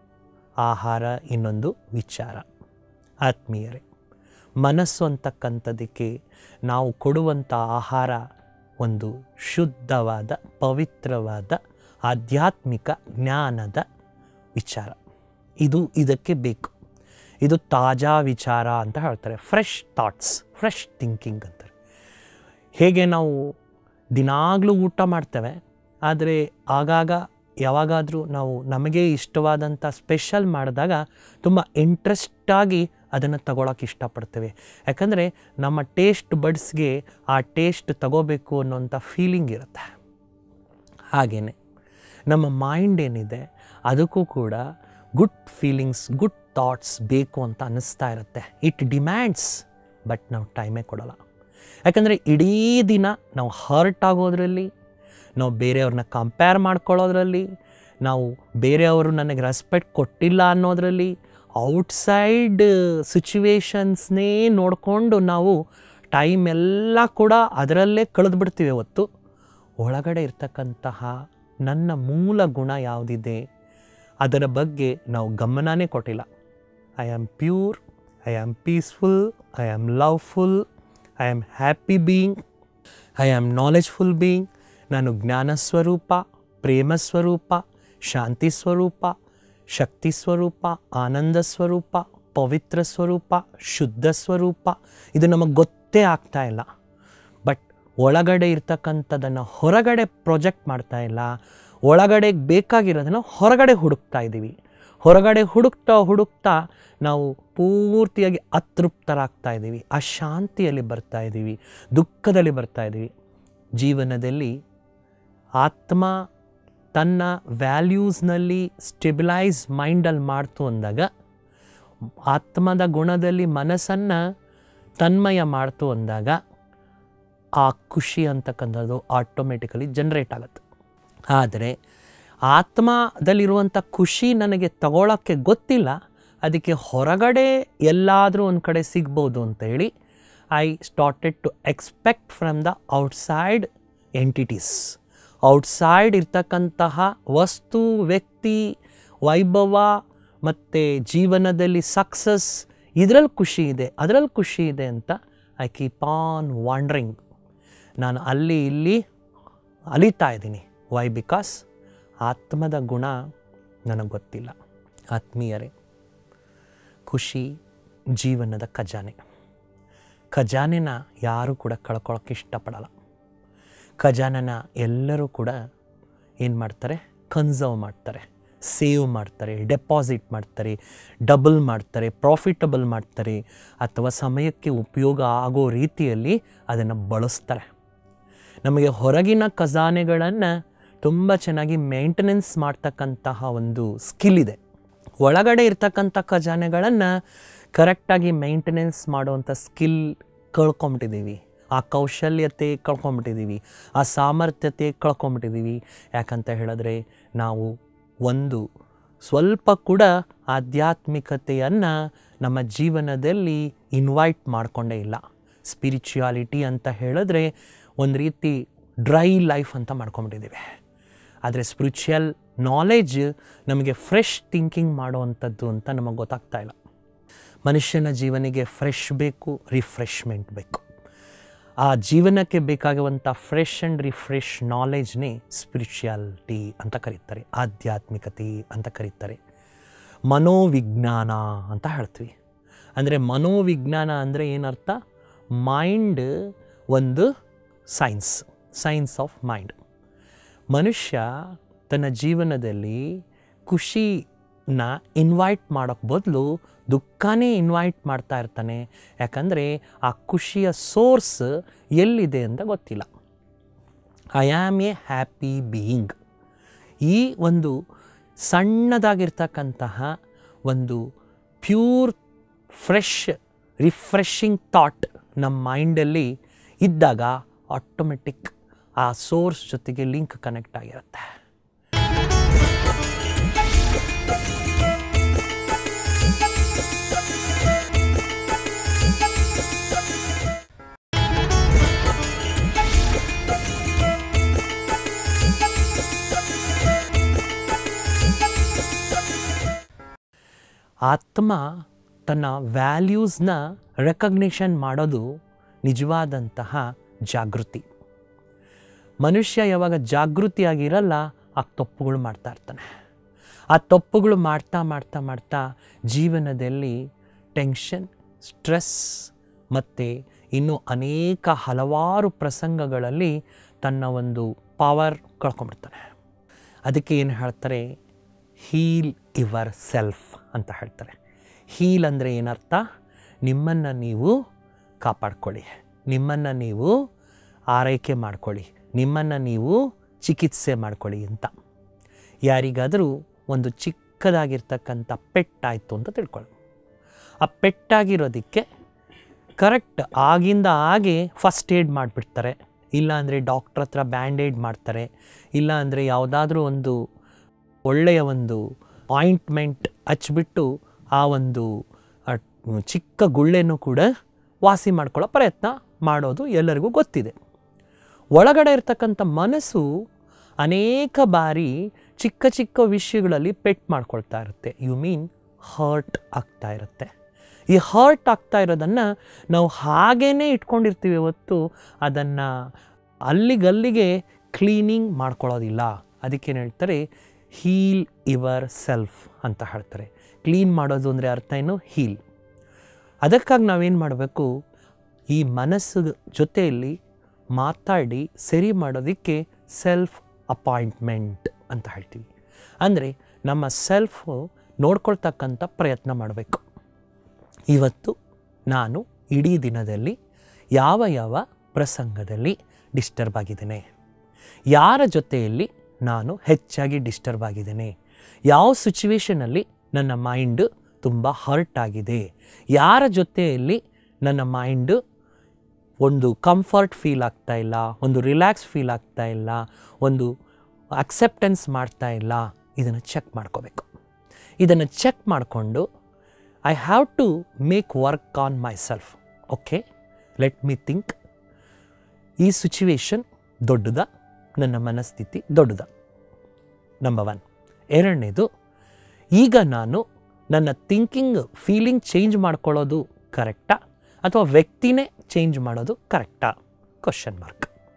ಆಹಾರ ಇನ್ನೊಂದು ವಿಚಾರ ಆತ್ಮೀಯರೇ ಮನಸ್ಸು ಅಂತಕ್ಕಂಥದ್ದಕ್ಕೆ ನಾವು ಕೊಡುವಂಥ ಆಹಾರ ಒಂದು ಶುದ್ಧವಾದ ಪವಿತ್ರವಾದ ಆಧ್ಯಾತ್ಮಿಕ ಜ್ಞಾನದ ವಿಚಾರ ಇದು ಇದಕ್ಕೆ ಬೇಕು ಇದು ತಾಜಾ ವಿಚಾರ ಅಂತ ಹೇಳ್ತಾರೆ ಫ್ರೆಶ್ ಥಾಟ್ಸ್ ಫ್ರೆಶ್ ಥಿಂಕಿಂಗ್ ಅಂತಾರೆ ಹೇಗೆ ನಾವು ದಿನಾಗಲೂ ಊಟ ಮಾಡ್ತೇವೆ ಆದರೆ ಆಗಾಗ ಯಾವಾಗಾದರೂ ನಾವು ನಮಗೆ ಇಷ್ಟವಾದಂಥ ಸ್ಪೆಷಲ್ ಮಾಡಿದಾಗ ತುಂಬ ಇಂಟ್ರೆಸ್ಟಾಗಿ ಅದನ್ನು ತಗೊಳಕ್ಕೆ ಇಷ್ಟಪಡ್ತೇವೆ ಯಾಕಂದರೆ ನಮ್ಮ ಟೇಸ್ಟ್ ಬಡ್ಸ್ಗೆ ಆ ಟೇಸ್ಟ್ ತಗೋಬೇಕು ಅನ್ನೋಂಥ ಫೀಲಿಂಗ್ ಇರುತ್ತೆ ಹಾಗೆಯೇ ನಮ್ಮ ಮೈಂಡ್ ಏನಿದೆ ಅದಕ್ಕೂ ಕೂಡ ಗುಡ್ ಫೀಲಿಂಗ್ಸ್ ಗುಡ್ ಥಾಟ್ಸ್ ಬೇಕು ಅಂತ ಅನ್ನಿಸ್ತಾ ಇರುತ್ತೆ ಇಟ್ ಡಿಮ್ಯಾಂಡ್ಸ್ ಬಟ್ ನಾವು ಟೈಮೇ ಕೊಡೋಲ್ಲ ಯಾಕಂದರೆ ಇಡೀ ದಿನ ನಾವು ಹರ್ಟ್ ಆಗೋದ್ರಲ್ಲಿ ನಾವು ಬೇರೆಯವ್ರನ್ನ ಕಂಪೇರ್ ಮಾಡ್ಕೊಳ್ಳೋದ್ರಲ್ಲಿ ನಾವು ಬೇರೆಯವರು ನನಗೆ ರೆಸ್ಪೆಕ್ಟ್ ಕೊಟ್ಟಿಲ್ಲ ಅನ್ನೋದರಲ್ಲಿ ಔಟ್ಸೈಡ್ ಸಿಚುವೇಶನ್ಸ್ನೇ ನೋಡಿಕೊಂಡು ನಾವು ಟೈಮ್ ಎಲ್ಲ ಕೂಡ ಅದರಲ್ಲೇ ಕಳೆದು ಬಿಡ್ತೀವಿ ಹೊತ್ತು ಒಳಗಡೆ ಇರ್ತಕ್ಕಂತಹ ನನ್ನ ಮೂಲ ಗುಣ ಯಾವುದಿದೆ ಅದರ ಬಗ್ಗೆ ನಾವು ಗಮನನೇ ಕೊಟ್ಟಿಲ್ಲ I am pure I am peaceful I am loveful I am happy being I am knowledgeful being ನಾನು ಜ್ಞಾನ ಸ್ವರೂಪ ಪ್ರೇಮ ಸ್ವರೂಪ ಶಾಂತಿ ಸ್ವರೂಪ ಶಕ್ತಿ ಸ್ವರೂಪ ಆನಂದ ಸ್ವರೂಪ ಪವಿತ್ರ ಸ್ವರೂಪ ಶುದ್ಧ ಸ್ವರೂಪ ಇದು ನಮಗೆ ಗೊತ್ತೇ ಆಗ್ತಾ ಇಲ್ಲ ಬಟ್ ಒಳಗಡೆ ಇರ್ತಕ್ಕಂಥದ್ದನ್ನು ಹೊರಗಡೆ ಪ್ರೊಜೆಕ್ಟ್ ಮಾಡ್ತಾ ಇಲ್ಲ ಒಳಗಡೆ ಬೇಕಾಗಿರೋದನ್ನು ಹೊರಗಡೆ ಹುಡುಕ್ತಾ ಇದ್ದೀವಿ ಹೊರಗಡೆ ಹುಡುಕ್ತಾ ಹುಡುಕ್ತಾ ನಾವು ಪೂರ್ತಿಯಾಗಿ ಅತೃಪ್ತರಾಗ್ತಾ ಇದ್ದೀವಿ ಅಶಾಂತಿಯಲ್ಲಿ ಬರ್ತಾ ಇದ್ದೀವಿ ದುಃಖದಲ್ಲಿ ಬರ್ತಾ ಇದ್ದೀವಿ ಜೀವನದಲ್ಲಿ ಆತ್ಮ ತನ್ನ ವ್ಯಾಲ್ಯೂಸ್ನಲ್ಲಿ ಸ್ಟೆಬಿಲೈಸ್ ಮೈಂಡಲ್ಲಿ ಮಾಡ್ತು ಅಂದಾಗ ಆತ್ಮದ ಗುಣದಲ್ಲಿ ಮನಸ್ಸನ್ನು ತನ್ಮಯ ಮಾಡ್ತು ಅಂದಾಗ ಆ ಖುಷಿ ಅಂತಕ್ಕಂಥದ್ದು ಆಟೋಮೆಟಿಕಲಿ ಜನ್ರೇಟ್ ಆಗುತ್ತೆ ಆದರೆ ಆತ್ಮದಲ್ಲಿರುವಂಥ ಖುಷಿ ನನಗೆ ತಗೊಳ್ಳೋಕ್ಕೆ ಗೊತ್ತಿಲ್ಲ ಅದಕ್ಕೆ ಹೊರಗಡೆ ಎಲ್ಲಾದರೂ ಒಂದು ಕಡೆ ಸಿಗ್ಬೋದು ಅಂತ ಹೇಳಿ I started to expect from the outside entities outside ಇರ್ತಕ್ಕಂತಹ ವಸ್ತು ವ್ಯಕ್ತಿ ವೈಭವ ಮತ್ತು ಜೀವನದಲ್ಲಿ ಸಕ್ಸಸ್ ಇದರಲ್ಲಿ ಖುಷಿ ಇದೆ ಅದರಲ್ಲಿ ಖುಷಿ ಇದೆ ಅಂತ ಐ ಕೀಪ್ ಆನ್ ವಾಂಡ್ರಿಂಗ್ ನಾನು ಅಲ್ಲಿ ಇಲ್ಲಿ ಅಲಿತಾ ಇದ್ದೀನಿ ವೈ ಬಿಕಾಸ್ ಆತ್ಮದ ಗುಣ ನನಗೆ ಗೊತ್ತಿಲ್ಲ ಆತ್ಮೀಯರೇ ಖುಷಿ ಜೀವನದ ಖಜಾನೆ ಖಜಾನೆನ ಯಾರೂ ಕೂಡ ಕಳ್ಕೊಳ್ಳೋಕೆ ಇಷ್ಟಪಡಲ್ಲ ಖಜಾನೆನ ಎಲ್ಲರೂ ಕೂಡ ಏನು ಮಾಡ್ತಾರೆ ಕನ್ಸರ್ವ್ ಮಾಡ್ತಾರೆ ಸೇವ್ ಮಾಡ್ತಾರೆ ಡೆಪಾಸಿಟ್ ಮಾಡ್ತಾರೆ ಡಬಲ್ ಮಾಡ್ತಾರೆ ಪ್ರಾಫಿಟಬಲ್ ಮಾಡ್ತಾರೆ ಅಥವಾ ಸಮಯಕ್ಕೆ ಉಪಯೋಗ ಆಗೋ ರೀತಿಯಲ್ಲಿ ಅದನ್ನು ಬಳಸ್ತಾರೆ ನಮಗೆ ಹೊರಗಿನ ಖಜಾನೆಗಳನ್ನು ತುಂಬ ಚೆನ್ನಾಗಿ ಮೇಂಟೆನೆನ್ಸ್ ಮಾಡ್ತಕ್ಕಂತಹ ಒಂದು ಸ್ಕಿಲ್ ಇದೆ ಒಳಗಡೆ ಇರ್ತಕ್ಕಂಥ ಖಜಾನೆಗಳನ್ನು ಕರೆಕ್ಟಾಗಿ ಮೇಂಟೆನೆನ್ಸ್ ಮಾಡುವಂಥ ಸ್ಕಿಲ್ ಕಳ್ಕೊಂಬಿಟ್ಟಿದ್ದೀವಿ ಆ ಕೌಶಲ್ಯತೆ ಕಳ್ಕೊಂಬಿಟ್ಟಿದ್ದೀವಿ ಆ ಸಾಮರ್ಥ್ಯತೆ ಕಳ್ಕೊಂಬಿಟ್ಟಿದ್ದೀವಿ ಯಾಕಂತ ಹೇಳಿದ್ರೆ ನಾವು ಒಂದು ಸ್ವಲ್ಪ ಕೂಡ ಆಧ್ಯಾತ್ಮಿಕತೆಯನ್ನು ನಮ್ಮ ಜೀವನದಲ್ಲಿ ಇನ್ವೈಟ್ ಮಾಡಿಕೊಂಡೇ ಇಲ್ಲ ಸ್ಪಿರಿಚುಯಾಲಿಟಿ ಅಂತ ಹೇಳಿದ್ರೆ ಒಂದು ರೀತಿ ಡ್ರೈ ಲೈಫ್ ಅಂತ ಮಾಡ್ಕೊಂಬಿಟ್ಟಿದ್ದೀವಿ ಆದರೆ ಸ್ಪಿರಿಚುವಲ್ ನಾಲೆಜ್ ನಮಗೆ ಫ್ರೆಶ್ ಥಿಂಕಿಂಗ್ ಮಾಡುವಂಥದ್ದು ಅಂತ ನಮಗೆ ಗೊತ್ತಾಗ್ತಾ ಇಲ್ಲ ಮನುಷ್ಯನ ಜೀವನಿಗೆ ಫ್ರೆಶ್ ಬೇಕು ರಿಫ್ರೆಶ್ಮೆಂಟ್ ಬೇಕು ಆ ಜೀವನಕ್ಕೆ ಬೇಕಾಗುವಂಥ ಫ್ರೆಶ್ ಆ್ಯಂಡ್ ರಿಫ್ರೆಶ್ ನಾಲೆಜ್ನೇ ಸ್ಪಿರಿಚುಯಾಲಿಟಿ ಅಂತ ಕರೀತಾರೆ ಆಧ್ಯಾತ್ಮಿಕತೆ ಅಂತ ಕರೀತಾರೆ ಮನೋವಿಜ್ಞಾನ ಅಂತ ಹೇಳ್ತೀವಿ ಅಂದರೆ ಮನೋವಿಜ್ಞಾನ ಅಂದರೆ ಏನರ್ಥ ಮೈಂಡ್ ಒಂದು ಸೈನ್ಸ್ ಸೈನ್ಸ್ ಆಫ್ ಮೈಂಡ್ ಮನುಷ್ಯ ತನ್ನ ಜೀವನದಲ್ಲಿ ಖುಷಿನ ಇನ್ವೈಟ್ ಮಾಡೋಕ್ಕೆ ಬದಲು ದುಃಖನೇ ಇನ್ವೈಟ್ ಮಾಡ್ತಾ ಇರ್ತಾನೆ ಯಾಕಂದರೆ ಆ ಖುಷಿಯ ಸೋರ್ಸ್ ಎಲ್ಲಿದೆ ಅಂತ ಗೊತ್ತಿಲ್ಲ I am a happy being ಈ ಒಂದು ಸಣ್ಣದಾಗಿರ್ತಕ್ಕಂತಹ ಒಂದು ಪ್ಯೂರ್ ಫ್ರೆಶ್ ರಿಫ್ರೆಶಿಂಗ್ ಥಾಟ್ ನಮ್ಮ ಮೈಂಡಲ್ಲಿ ಇದ್ದಾಗ ಆಟೋಮೆಟಿಕ್ ಆ ಸೋರ್ಸ್ ಜೊತೆಗೆ ಲಿಂಕ್ ಕನೆಕ್ಟ್ ಆಗಿರುತ್ತೆ ಆತ್ಮ ತನ್ನ ವ್ಯಾಲ್ಯೂಸ್ನ ರೆಕಗ್ನಿಷನ್ ಮಾಡೋದು ನಿಜವಾದಂತಹ ಜಾಗೃತಿ ಮನುಷ್ಯ ಯಾವಾಗ ಜಾಗೃತಿಯಾಗಿರಲ್ಲ ಆ ತಪ್ಪುಗಳು ಮಾಡ್ತಾ ಇರ್ತಾನೆ ಆ ತಪ್ಪುಗಳು ಮಾಡ್ತಾ ಮಾಡ್ತಾ ಮಾಡ್ತಾ ಜೀವನದಲ್ಲಿ ಟೆನ್ಷನ್ ಸ್ಟ್ರೆಸ್ ಮತ್ತು ಇನ್ನು ಅನೇಕ ಹಲವಾರು ಪ್ರಸಂಗಗಳಲ್ಲಿ ತನ್ನ ಒಂದು ಪವರ್ ಕಳ್ಕೊಂಬಿಡ್ತಾನೆ ಅದಕ್ಕೆ ಏನು ಹೇಳ್ತಾರೆ ಹೀಲ್ ಯುವರ್ ಸೆಲ್ಫ್ ಅಂತ ಹೇಳ್ತಾರೆ ಹೀಲ್ ಅಂದರೆ ಏನರ್ಥ ನಿಮ್ಮನ್ನು ನೀವು ಕಾಪಾಡ್ಕೊಳ್ಳಿ ನಿಮ್ಮನ್ನು ನೀವು ಆರೈಕೆ ಮಾಡ್ಕೊಳ್ಳಿ ನಿಮ್ಮನ್ನು ನೀವು ಚಿಕಿತ್ಸೆ ಮಾಡ್ಕೊಳ್ಳಿ ಅಂತ ಯಾರಿಗಾದರೂ ಒಂದು ಚಿಕ್ಕದಾಗಿರ್ತಕ್ಕಂಥ ಪೆಟ್ಟಾಯಿತು ಅಂತ ತಿಳ್ಕೊಳ್ಳಿ ಆ ಪೆಟ್ಟಾಗಿರೋದಕ್ಕೆ ಕರೆಕ್ಟ್ ಆಗಿಂದ ಹಾಗೆ ಫಸ್ಟ್ ಏಡ್ ಮಾಡಿಬಿಡ್ತಾರೆ ಇಲ್ಲಾಂದರೆ ಡಾಕ್ಟ್ರ್ ಹತ್ರ ಬ್ಯಾಂಡೇಡ್ ಮಾಡ್ತಾರೆ ಇಲ್ಲ ಅಂದರೆ ಯಾವುದಾದ್ರೂ ಒಂದು ಒಳ್ಳೆಯ ಒಂದು ಆಯಿಂಟ್ಮೆಂಟ್ ಹಚ್ಬಿಟ್ಟು ಆ ಒಂದು ಆ, ಚಿಕ್ಕ ಗುಳ್ಳೆನೂ ಕೂಡ ವಾಸಿ ಮಾಡ್ಕೊಳ್ಳೋ ಪ್ರಯತ್ನ ಮಾಡೋದು ಎಲ್ಲರಿಗೂ ಗೊತ್ತಿದೆ ಒಳಗಡೆ ಇರ್ತಕ್ಕಂಥ ಮನಸ್ಸು ಅನೇಕ ಬಾರಿ ಚಿಕ್ಕ ಚಿಕ್ಕ ವಿಷಯಗಳಲ್ಲಿ ಪೆಟ್ ಮಾಡ್ಕೊಳ್ತಾ ಇರುತ್ತೆ ಯು ಮೀನ್ ಹರ್ಟ್ ಆಗ್ತಾ ಇರುತ್ತೆ ಈ ಹರ್ಟ್ ಆಗ್ತಾ ಇರೋದನ್ನು ನಾವು ಹಾಗೇ ಇಟ್ಕೊಂಡಿರ್ತೀವಿ ಹೊತ್ತು ಅದನ್ನು ಅಲ್ಲಿಗಲ್ಲಿಗೆ ಕ್ಲೀನಿಂಗ್ ಮಾಡ್ಕೊಳ್ಳೋದಿಲ್ಲ ಅದಕ್ಕೇನು ಹೇಳ್ತಾರೆ ಹೀಲ್ ಯುವರ್ ಸೆಲ್ಫ್ ಅಂತ ಹೇಳ್ತಾರೆ ಕ್ಲೀನ್ ಮಾಡೋದು ಅಂದರೆ ಅರ್ಥ ಏನು ಹೀಲ್ ಅದಕ್ಕಾಗಿ ನಾವೇನು ಮಾಡಬೇಕು ಈ ಮನಸ್ಸು ಜೊತೆಯಲ್ಲಿ ಮಾತಾಡಿ ಸರಿ ಮಾಡೋದಕ್ಕೆ ಸೆಲ್ಫ್ ಅಪಾಯಿಂಟ್ಮೆಂಟ್ ಅಂತ ಹೇಳ್ತೀವಿ ಅಂದರೆ ನಮ್ಮ ಸೆಲ್ಫ್ ನೋಡ್ಕೊಳ್ತಕ್ಕಂಥ ಪ್ರಯತ್ನ ಮಾಡಬೇಕು ಇವತ್ತು ನಾನು ಇಡೀ ದಿನದಲ್ಲಿ ಯಾವ ಯಾವ ಪ್ರಸಂಗದಲ್ಲಿ ಡಿಸ್ಟರ್ಬ್ ಆಗಿದ್ದೇನೆ ಯಾರ ಜೊತೆಯಲ್ಲಿ ನಾನು ಹೆಚ್ಚಾಗಿ ಡಿಸ್ಟರ್ಬ್ ಆಗಿದ್ದೇನೆ ಯಾವ ಸಿಚುವೇಷನಲ್ಲಿ ನನ್ನ ಮೈಂಡ್ ತುಂಬ ಹರ್ಟ್ ಆಗಿದೆ ಯಾರ ಜೊತೆಯಲ್ಲಿ ನನ್ನ ಮೈಂಡು ಒಂದು ಕಂಫರ್ಟ್ ಫೀಲ್ ಆಗ್ತಾ ಇಲ್ಲ ಒಂದು ರಿಲ್ಯಾಕ್ಸ್ ಫೀಲ್ ಆಗ್ತಾ ಇಲ್ಲ ಒಂದು ಅಕ್ಸೆಪ್ಟೆನ್ಸ್ ಮಾಡ್ತಾ ಇಲ್ಲ ಇದನ್ನು ಚೆಕ್ ಮಾಡ್ಕೋಬೇಕು ಇದನ್ನು ಚೆಕ್ ಮಾಡಿಕೊಂಡು I have to make work on my self okay let me think ಈ ಸಿಚುವೇಶನ್ ದೊಡ್ಡದ ನನ್ನ ಮನಸ್ಥಿತಿ ದೊಡ್ಡದ ನಂಬರ್ ಒನ್ ಎರಡನೇದು ಈಗ ನಾನು ನನ್ನ ಥಿಂಕಿಂಗ್ ಫೀಲಿಂಗ್ ಚೇಂಜ್ ಮಾಡ್ಕೊಳ್ಳೋದು ಕರೆಕ್ಟಾ ಅಥವಾ ವ್ಯಕ್ತಿನೇ ಚೇಂಜ್ ಮಾಡೋದು ಕರೆಕ್ಟಾ ಕ್ವಶನ್ ಮಾರ್ಕ್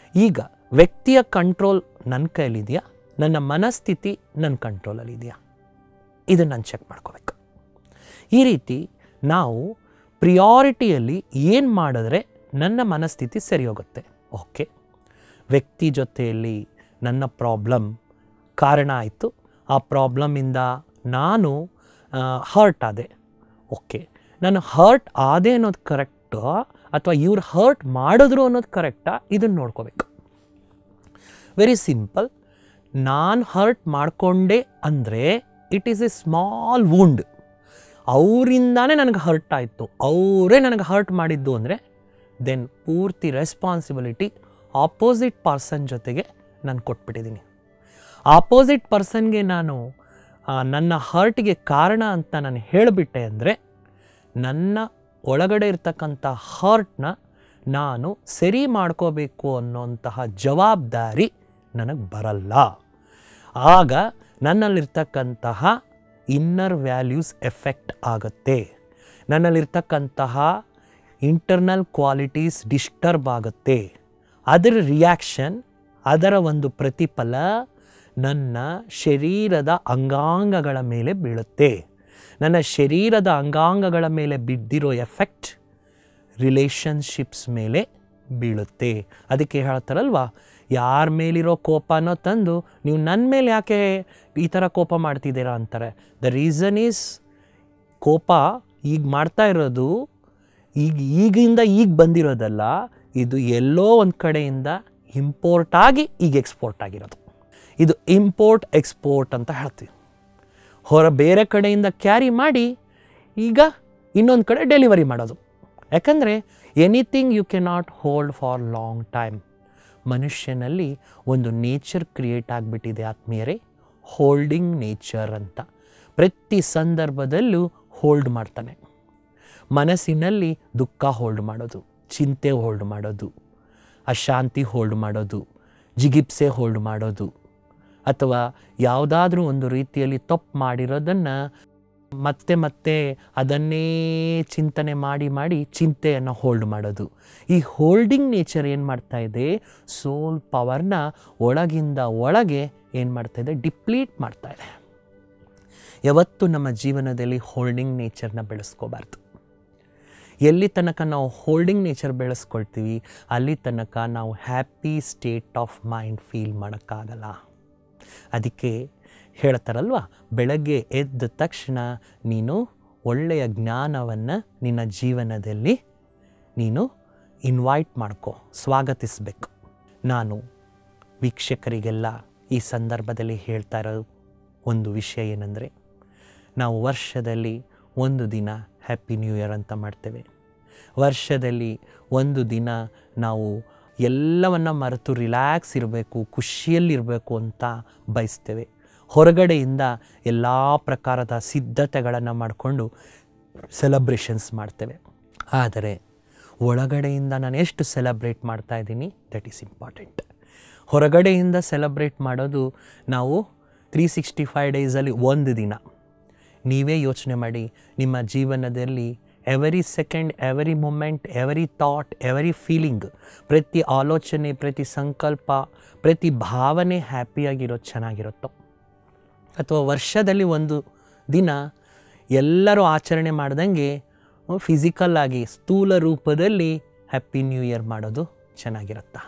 ಈಗ ವ್ಯಕ್ತಿಯ ಕಂಟ್ರೋಲ್ ನನ್ನ ಕೈಲಿದೆಯಾ ನನ್ನ ಮನಸ್ಥಿತಿ ನನ್ನ ಕಂಟ್ರೋಲಲ್ಲಿದೆಯಾ ಇದನ್ನು ನಾನು ಚೆಕ್ ಮಾಡ್ಕೋಬೇಕು ಈ ರೀತಿ ನಾವು ಪ್ರಿಯಾರಿಟಿಯಲ್ಲಿ ಏನು ಮಾಡಿದ್ರೆ ನನ್ನ ಮನಸ್ಥಿತಿ ಸರಿ ಹೋಗುತ್ತೆ ಓಕೆ ವ್ಯಕ್ತಿ ಜೊತೆಯಲ್ಲಿ ನನ್ನ ಪ್ರಾಬ್ಲಮ್ ಕಾರಣ ಆಯಿತು ಆ ಪ್ರಾಬ್ಲಮಿಂದ ನಾನು ಹರ್ಟ್ ಆದೆ ಓಕೆ ನಾನು ಹರ್ಟ್ ಆದೆ ಅನ್ನೋದು ಕರೆಕ್ಟಾ ಅಥವಾ ಇವ್ರು ಹರ್ಟ್ ಮಾಡಿದ್ರು ಅನ್ನೋದು ಕರೆಕ್ಟಾ ಇದನ್ನು ನೋಡ್ಕೋಬೇಕು ವೆರಿ ಸಿಂಪಲ್ ನಾನು ಹರ್ಟ್ ಮಾಡಿಕೊಂಡೆ ಅಂದರೆ it is a small wound ಅವರಿಂದಾನೇ ನನಗೆ ಹರ್ಟ್ ಆಯಿತು ಅವರೇ ನನಗೆ ಹರ್ಟ್ ಮಾಡಿದ್ದು ಅಂದರೆ ದೆನ್ ಪೂರ್ತಿ ರೆಸ್ಪಾನ್ಸಿಬಿಲಿಟಿ ಆಪೋಸಿಟ್ ಪರ್ಸನ್ ಜೊತೆಗೆ ನಾನು ಕೊಟ್ಬಿಟ್ಟಿದ್ದೀನಿ ಆಪೋಸಿಟ್ ಪರ್ಸನ್ಗೆ ನಾನು ಆ, ನನ್ನ ಹರ್ಟ್ಗೆ ಕಾರಣ ಅಂತ ನಾನು ಹೇಳಿಬಿಟ್ಟೆ ಅಂದರೆ ನನ್ನ ಒಳಗಡೆ ಇರ್ತಕ್ಕಂಥ ಹರ್ಟ್ನ ನಾನು ಸರಿ ಮಾಡ್ಕೋಬೇಕು ಅನ್ನೋಂತಹ ಜವಾಬ್ದಾರಿ ನನಗೆ ಬರಲ್ಲ ಆಗ ನನ್ನಲ್ಲಿರ್ತಕ್ಕಂತಹ ಇನ್ನರ್ ವ್ಯಾಲ್ಯೂಸ್ ಎಫೆಕ್ಟ್ ಆಗುತ್ತೆ ನನ್ನಲ್ಲಿರ್ತಕ್ಕಂತಹ ಇಂಟರ್ನಲ್ ಕ್ವಾಲಿಟೀಸ್ ಡಿಸ್ಟರ್ಬ್ ಆಗುತ್ತೆ ಅದರ ರಿಯಾಕ್ಷನ್ ಅದರ ಒಂದು ಪ್ರತಿಫಲ ನನ್ನ ಶರೀರದ ಅಂಗಾಂಗಗಳ ಮೇಲೆ ಬೀಳುತ್ತೆ ನನ್ನ ಶರೀರದ ಅಂಗಾಂಗಗಳ ಮೇಲೆ ಬಿದ್ದಿರೋ ಎಫೆಕ್ಟ್ ರಿಲೇಷನ್ಶಿಪ್ಸ್ ಮೇಲೆ ಬೀಳುತ್ತೆ ಅದಕ್ಕೆ ಹೇಳ್ತಾರಲ್ವ ಯಾರ ಮೇಲಿರೋ ಕೋಪನೋ ತಂದು ನೀವು ನನ್ನ ಮೇಲೆ ಯಾಕೆ ಈ ಥರ ಕೋಪ ಮಾಡ್ತಿದ್ದೀರಾ ಅಂತಾರೆ ದ ರೀಸನ್ ಈಸ್ ಕೋಪ ಈಗ ಮಾಡ್ತಾ ಇರೋದು ಈಗ ಈಗಿಂದ ಈಗ ಬಂದಿರೋದಲ್ಲ ಇದು ಎಲ್ಲೋ ಒಂದು ಕಡೆಯಿಂದ ಇಂಪೋರ್ಟ್ ಆಗಿ ಈಗ ಎಕ್ಸ್ಪೋರ್ಟ್ ಆಗಿರೋದು ಇದು ಇಂಪೋರ್ಟ್ ಎಕ್ಸ್ಪೋರ್ಟ್ ಅಂತ ಹೇಳ್ತೀವಿ ಹೊರ ಬೇರೆ ಕಡೆಯಿಂದ ಕ್ಯಾರಿ ಮಾಡಿ ಈಗ ಇನ್ನೊಂದು ಕಡೆ ಡೆಲಿವರಿ ಮಾಡೋದು ಯಾಕಂದರೆ anything you cannot hold for long time ಮನುಷ್ಯನಲ್ಲಿ ಒಂದು ನೇಚರ್ ಕ್ರಿಯೇಟ್ ಆಗಿಬಿಟ್ಟಿದೆ ಆತ್ಮೀಯರೇ ಹೋಲ್ಡಿಂಗ್ ನೇಚರ್ ಅಂತ ಪ್ರತಿ ಸಂದರ್ಭದಲ್ಲೂ ಹೋಲ್ಡ್ ಮಾಡ್ತಾನೆ ಮನಸ್ಸಿನಲ್ಲಿ ದುಃಖ ಹೋಲ್ಡ್ ಮಾಡೋದು ಚಿಂತೆ ಹೋಲ್ಡ್ ಮಾಡೋದು ಅಶಾಂತಿ ಹೋಲ್ಡ್ ಮಾಡೋದು ಜಿಗಿಪ್ಸೆ ಹೋಲ್ಡ್ ಮಾಡೋದು ಅಥವಾ ಯಾವುದಾದ್ರೂ ಒಂದು ರೀತಿಯಲ್ಲಿ ತಪ್ಪು ಮಾಡಿರೋದನ್ನು ಮತ್ತೆ ಮತ್ತೆ ಅದನ್ನೇ ಚಿಂತನೆ ಮಾಡಿ ಮಾಡಿ ಚಿಂತೆಯನ್ನು ಹೋಲ್ಡ್ ಮಾಡೋದು ಈ ಹೋಲ್ಡಿಂಗ್ ನೇಚರ್ ಏನು ಮಾಡ್ತಾ ಇದೆ ಸೋಲ್ ಪವರ್ನ ಒಳಗಿಂದ ಒಳಗೆ ಏನು ಮಾಡ್ತಾ ಇದೆ ಡಿಪ್ಲೀಟ್ ಮಾಡ್ತಾ ಇದೆ ಯಾವತ್ತೂ ನಮ್ಮ ಜೀವನದಲ್ಲಿ ಹೋಲ್ಡಿಂಗ್ ನೇಚರ್ನ ಬೆಳೆಸ್ಕೋಬಾರ್ದು ಎಲ್ಲಿ ತನಕ ನಾವು ಹೋಲ್ಡಿಂಗ್ ನೇಚರ್ ಬೆಳೆಸ್ಕೊಳ್ತೀವಿ ಅಲ್ಲಿ ತನಕ ನಾವು happy state of mind feel ಮಾಡೋಕ್ಕಾಗಲ್ಲ ಅದಕ್ಕೆ ಹೇಳ್ತಾರಲ್ವ ಬೆಳಗ್ಗೆ ಎದ್ದ ತಕ್ಷಣ ನೀನು ಒಳ್ಳೆಯ ಜ್ಞಾನವನ್ನು ನಿನ್ನ ಜೀವನದಲ್ಲಿ ನೀನು ಇನ್ವೈಟ್ ಮಾಡ್ಕೋ ಸ್ವಾಗತಿಸಬೇಕು ನಾನು ವೀಕ್ಷಕರಿಗೆಲ್ಲ ಈ ಸಂದರ್ಭದಲ್ಲಿ ಹೇಳ್ತಾ ಇರೋ ಒಂದು ವಿಷಯ ಏನಂದರೆ ನಾವು ವರ್ಷದಲ್ಲಿ ಒಂದು ದಿನ ಹ್ಯಾಪಿ ನ್ಯೂ ಇಯರ್ ಅಂತ ಮಾಡ್ತೇವೆ ವರ್ಷದಲ್ಲಿ ಒಂದು ದಿನ ನಾವು ಎಲ್ಲವನ್ನು ಮರೆತು ರಿಲ್ಯಾಕ್ಸ್ ಇರಬೇಕು ಖುಷಿಯಲ್ಲಿರಬೇಕು ಅಂತ ಬಯಸ್ತೇವೆ ಹೊರಗಡೆಯಿಂದ ಎಲ್ಲ ಪ್ರಕಾರದ ಸಿದ್ಧತೆಗಳನ್ನು ಮಾಡಿಕೊಂಡು ಸೆಲೆಬ್ರೇಷನ್ಸ್ ಮಾಡ್ತೇವೆ ಆದರೆ ಒಳಗಡೆಯಿಂದ ನಾನು ಎಷ್ಟು ಸೆಲೆಬ್ರೇಟ್ ಮಾಡ್ತಾ ಇದ್ದೀನಿ ದಟ್ ಈಸ್ ಇಂಪಾರ್ಟೆಂಟ್ ಹೊರಗಡೆಯಿಂದ ಸೆಲೆಬ್ರೇಟ್ ಮಾಡೋದು ನಾವು ತ್ರೀ ಸಿಕ್ಸ್ಟಿ ಫೈವ್ ಡೇಸಲ್ಲಿ ಒಂದು ದಿನ ನೀವೇ ಯೋಚನೆ ಮಾಡಿ ನಿಮ್ಮ ಜೀವನದಲ್ಲಿ every second every moment every thought every feeling ಪ್ರತಿ ಆಲೋಚನೆ ಪ್ರತಿ ಸಂಕಲ್ಪ ಪ್ರತಿ ಭಾವನೆ ಹ್ಯಾಪಿಯಾಗಿರೋದು ಚೆನ್ನಾಗಿರುತ್ತೋ ಅಥವಾ ವರ್ಷದಲ್ಲಿ ಒಂದು ದಿನ ಎಲ್ಲರೂ ಆಚರಣೆ ಮಾಡ್ದಂಗೆ ಫಿಸಿಕಲ್ ಆಗಿ ಸ್ಥೂಲ ರೂಪದಲ್ಲಿ ಹ್ಯಾಪಿ ನ್ಯೂ ಇಯರ್ ಮಾಡೋದು ಚೆನ್ನಾಗಿರುತ್ತಾ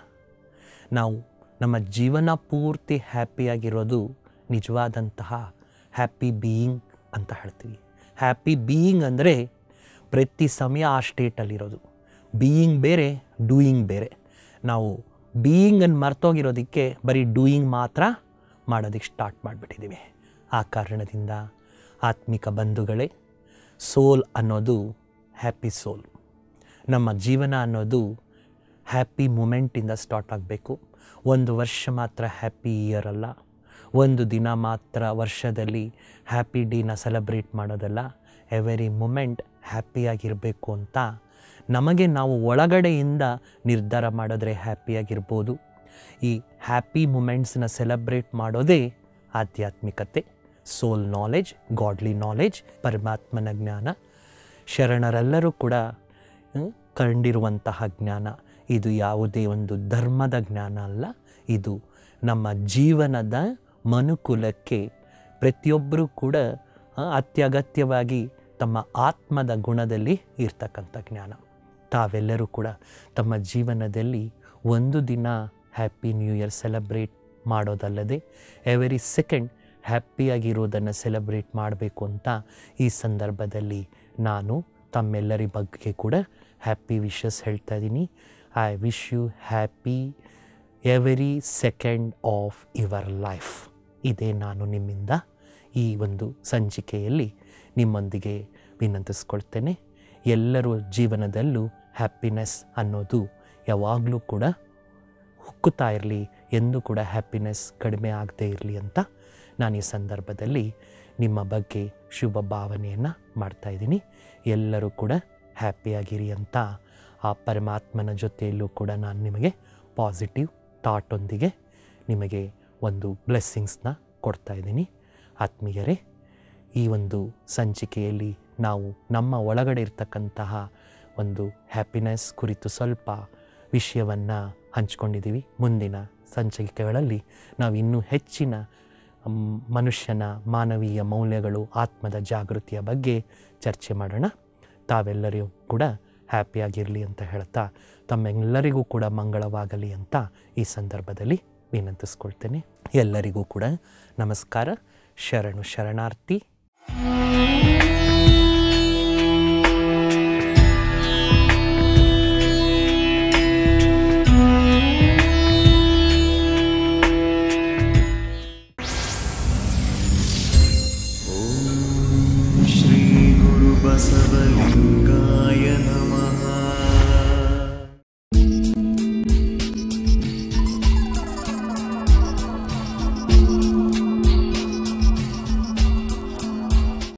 ನಾವು ನಮ್ಮ ಜೀವನ ಪೂರ್ತಿ ಹ್ಯಾಪಿಯಾಗಿರೋದು ನಿಜವಾದಂತಹ ಹ್ಯಾಪಿ ಬೀಯಿಂಗ್ ಅಂತ ಹೇಳ್ತೀವಿ ಹ್ಯಾಪಿ ಬೀಯಿಂಗ್ ಅಂದರೆ ಪ್ರತಿ ಸಮಯ ಆ ಸ್ಟೇಟಲ್ಲಿರೋದು ಬೀಯಿಂಗ್ ಬೇರೆ ಡೂಯಿಂಗ್ ಬೇರೆ ನಾವು ಬೀಯಿಂಗನ್ನು ಮರ್ತೋಗಿರೋದಕ್ಕೆ ಬರೀ ಡೂಯಿಂಗ್ ಮಾತ್ರ ಮಾಡೋದಕ್ಕೆ ಸ್ಟಾರ್ಟ್ ಮಾಡಿಬಿಟ್ಟಿದ್ದೀವಿ ಆ ಕಾರಣದಿಂದ ಆತ್ಮಿಕ ಬಂಧುಗಳೇ ಸೋಲ್ ಅನ್ನೋದು ಹ್ಯಾಪಿ ಸೋಲ್ ನಮ್ಮ ಜೀವನ ಅನ್ನೋದು ಹ್ಯಾಪಿ ಮೂಮೆಂಟಿಂದ ಸ್ಟಾರ್ಟ್ ಆಗಬೇಕು ಒಂದು ವರ್ಷ ಮಾತ್ರ ಹ್ಯಾಪಿ ಇಯರ್ ಅಲ್ಲ ಒಂದು ದಿನ ಮಾತ್ರ ವರ್ಷದಲ್ಲಿ ಹ್ಯಾಪಿ ಡೇನ ಸೆಲೆಬ್ರೇಟ್ ಮಾಡೋದಲ್ಲ ಎವರಿ ಮೂಮೆಂಟ್ ಹ್ಯಾಪಿಯಾಗಿರಬೇಕು ಅಂತ ನಮಗೆ ನಾವು ಒಳಗಡೆಯಿಂದ ನಿರ್ಧಾರ ಮಾಡಿದ್ರೆ ಹ್ಯಾಪಿಯಾಗಿರ್ಬೋದು ಈ ಹ್ಯಾಪಿ ಮೂಮೆಂಟ್ಸ್ನ ಸೆಲೆಬ್ರೇಟ್ ಮಾಡೋದೇ ಆಧ್ಯಾತ್ಮಿಕತೆ ಸೋಲ್ ನಾಲೆಜ್ ಗಾಡ್ಲಿ ನಾಲೆಜ್ ಪರಮಾತ್ಮನ ಜ್ಞಾನ ಶರಣರೆಲ್ಲರೂ ಕೂಡ ಹ್ಮ್, ಕಂಡಿರುವಂತಹ ಜ್ಞಾನ ಇದು ಯಾವುದೇ ಒಂದು ಧರ್ಮದ ಜ್ಞಾನ ಅಲ್ಲ ಇದು ನಮ್ಮ ಜೀವನದ ಮನುಕುಲಕ್ಕೆ ಪ್ರತಿಯೊಬ್ಬರೂ ಕೂಡ ಆ, ಅತ್ಯಗತ್ಯವಾಗಿ ತಮ್ಮ ಆತ್ಮದ ಗುಣದಲ್ಲಿ ಇರ್ತಕ್ಕಂಥ ಜ್ಞಾನ ತಾವೆಲ್ಲರೂ ಕೂಡ ತಮ್ಮ ಜೀವನದಲ್ಲಿ ಒಂದು ದಿನ ಹ್ಯಾಪಿ ನ್ಯೂ ಇಯರ್ ಸೆಲೆಬ್ರೇಟ್ ಮಾಡೋದಲ್ಲದೆ ಎವರಿ ಸೆಕೆಂಡ್ ಹ್ಯಾಪಿಯಾಗಿರೋದನ್ನು ಸೆಲೆಬ್ರೇಟ್ ಮಾಡಬೇಕು ಅಂತ ಈ ಸಂದರ್ಭದಲ್ಲಿ ನಾನು ತಮ್ಮೆಲ್ಲರಿ ಬಗ್ಗೆ ಕೂಡ ಹ್ಯಾಪಿ ವಿಶಸ್ ಹೇಳ್ತಾ ಇದ್ದೀನಿ I wish you happy every second of your life ಇದೇ ನಾನು ನಿಮ್ಮಿಂದ ಈ ಒಂದು ಸಂಚಿಕೆಯಲ್ಲಿ ನಿಮ್ಮೊಂದಿಗೆ ವಿನಂತಿಸ್ಕೊಳ್ತೇನೆ ಎಲ್ಲರ ಜೀವನದಲ್ಲೂ ಹ್ಯಾಪಿನೆಸ್ ಅನ್ನೋದು ಯಾವಾಗಲೂ ಕೂಡ ಹುಕ್ಕುತ್ತಾ ಇರಲಿ ಎಂದು ಕೂಡ ಹ್ಯಾಪಿನೆಸ್ ಕಡಿಮೆ ಆಗದೇ ಇರಲಿ ಅಂತ ನಾನು ಈ ಸಂದರ್ಭದಲ್ಲಿ ನಿಮ್ಮ ಬಗ್ಗೆ ಶುಭ ಭಾವನೆಯನ್ನು ಮಾಡ್ತಾ ಇದ್ದೀನಿ ಎಲ್ಲರೂ ಕೂಡ ಹ್ಯಾಪಿಯಾಗಿರಿ ಅಂತ ಆ ಪರಮಾತ್ಮನ ಜೊತೆಯಲ್ಲೂ ಕೂಡ ನಾನು ನಿಮಗೆ ಪಾಸಿಟಿವ್ ಥಾಟೊಂದಿಗೆ ನಿಮಗೆ ಒಂದು ಬ್ಲೆಸ್ಸಿಂಗ್ಸ್ನ ಕೊಡ್ತಾ ಇದ್ದೀನಿ ಆತ್ಮೀಯರೇ ಈ ಒಂದು ಸಂಚಿಕೆಯಲ್ಲಿ ನಾವು ನಮ್ಮ ಒಳಗಡೆ ಇರ್ತಕ್ಕಂತಹ ಒಂದು ಹ್ಯಾಪಿನೆಸ್ ಕುರಿತು ಸ್ವಲ್ಪ ವಿಷಯವನ್ನು ಹಂಚ್ಕೊಂಡಿದ್ದೀವಿ ಮುಂದಿನ ಸಂಚಿಕೆಗಳಲ್ಲಿ ನಾವು ಇನ್ನೂ ಹೆಚ್ಚಿನ ಮ್, ಮನುಷ್ಯನ ಮಾನವೀಯ ಮೌಲ್ಯಗಳು ಆತ್ಮದ ಜಾಗೃತಿಯ ಬಗ್ಗೆ ಚರ್ಚೆ ಮಾಡೋಣ ತಾವೆಲ್ಲರೂ ಕೂಡ ಹ್ಯಾಪಿಯಾಗಿರಲಿ ಅಂತ ಹೇಳ್ತಾ ತಮ್ಮೆಲ್ಲರಿಗೂ ಕೂಡ ಮಂಗಳವಾಗಲಿ ಅಂತ ಈ ಸಂದರ್ಭದಲ್ಲಿ ವಿನಂತಿಸ್ಕೊಳ್ತೇನೆ ಎಲ್ಲರಿಗೂ ಕೂಡ ನಮಸ್ಕಾರ ಶರಣು ಶರಣಾರ್ಥಿ श्रीगुरुबसवलिङ्गाय नमः